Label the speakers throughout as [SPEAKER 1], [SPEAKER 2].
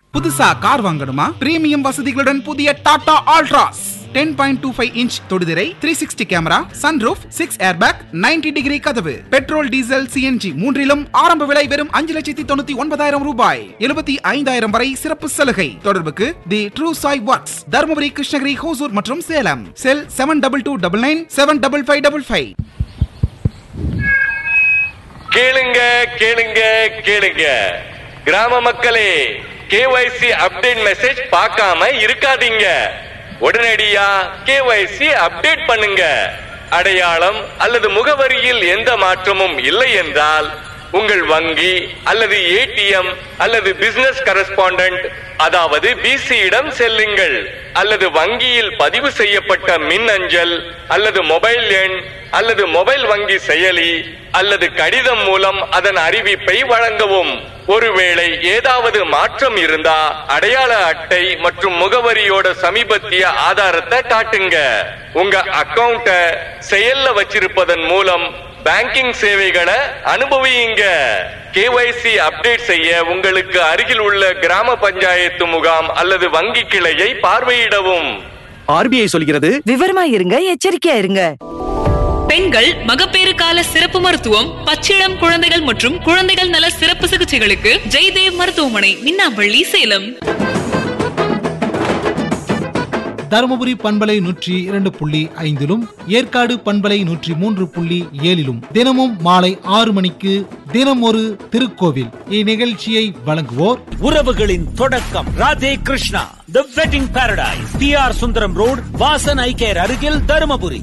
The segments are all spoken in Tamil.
[SPEAKER 1] புதுசா கார் வாங்கணுமா பிரீமியம் வசதிகளுடன் புதிய Tata Altroz ten point two five inch தொடுதிரை three sixty camera sunroof six airbag 90 degree கதவு பெட்ரோல் டீசல் சிஎன்ஜி மூன்றிலும் ஆரம்ப விலை வெறும் அஞ்சு லட்சத்தி தொண்ணூத்தி ஒன்பதாயிரம் ரூபாய் எழுபத்தி ஐந்தாயிரம் வரை சிறப்பு சலுகை தொடர்புக்கு the true Sai works Dharmapuri Krishnagiri Hosur மற்றும் Salem cell seven double two double nine seven double five double five
[SPEAKER 2] கேளுங்க கேளுங்க கேளுங்க கிராம மக்களே கேஒய்சி அப்டேட் மெசேஜ் பார்க்காம இருக்காதீங்க உடனடியா கேஒய்சி அப்டேட் பண்ணுங்க அடையாளம் அல்லது முகவரியில் எந்த மாற்றமும் இல்லை என்றால் உங்கள் வங்கி அல்லது ஏடிஎம் அல்லது பிசினஸ் கரஸ்பாண்டன்ட் அதாவது பிசியிடம் செல்லுங்கள் அல்லது வங்கியில் பதிவு செய்யப்பட்ட மின் அஞ்சல் அல்லது மொபைல் எண் அல்லது மொபைல் வங்கி செயலி அல்லது கடிதம் மூலம் அதன் அறிவிப்பை வழங்கவும் ஒருவேளை ஏதாவது மாற்றம் இருந்தா அடையாள அட்டை மற்றும் முகவரியோட சமீபத்திய ஆதாரத்தை காட்டுங்க உங்க அக்கவுண்ட செயல்ல வச்சிருப்பதன் மூலம் பேங்கிங் சேவைகளை அனுபவியுங்க கேஒய்சி அப்டேட் செய்ய உங்களுக்கு அருகில் உள்ள கிராம பஞ்சாயத்து முகாம் அல்லது வங்கி கிளையை பார்வையிடவும்
[SPEAKER 3] ஆர்பிஐ சொல்கிறது
[SPEAKER 4] விவரமா இருங்க எச்சரிக்கையா இருங்க
[SPEAKER 5] பெண்கள் மகப்பேறு கால சிறப்பு மருத்துவம் பச்சிளம் குழந்தைகள் மற்றும் குழந்தைகள் நல சிறப்பு சிகிச்சைகளுக்கு ஜெய்தேவ் மருத்துவமனை மின்னாம்பள்ளி சேலம்
[SPEAKER 6] தருமபுரி பண்பலை நூற்றி இரண்டு புள்ளி ஐந்திலும் ஏற்காடு பண்பலை நூற்றி மூன்று புள்ளி ஏழிலும் தினமும் மாலை ஆறு மணிக்கு தினம் ஒரு திருக்கோவில் இந்நிகழ்ச்சியை வழங்குவோர்
[SPEAKER 7] உறவுகளின் தொடக்கம் Radhe Krishna the wedding paradise P R Sundaram road Vasan eye care அருகில் தருமபுரி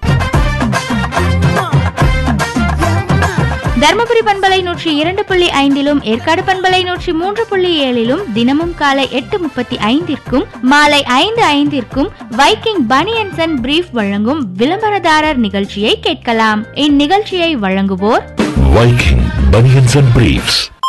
[SPEAKER 8] தர்மபுரி பண்பலை நூற்றி இரண்டு புள்ளி ஐந்திலும் ஏற்காடு பண்பலை நூற்றி மூன்று புள்ளி ஏழிலும் தினமும் காலை எட்டு முப்பத்தி ஐந்திற்கும் மாலை ஐந்து ஐந்திற்கும் வைக்கிங் பனியன்சன் அண்ட் பிரீஃப் வழங்கும் விளம்பரதாரர் நிகழ்ச்சியை கேட்கலாம் இந்நிகழ்ச்சியை வழங்குவோர்
[SPEAKER 9] Viking Bunions and Briefs.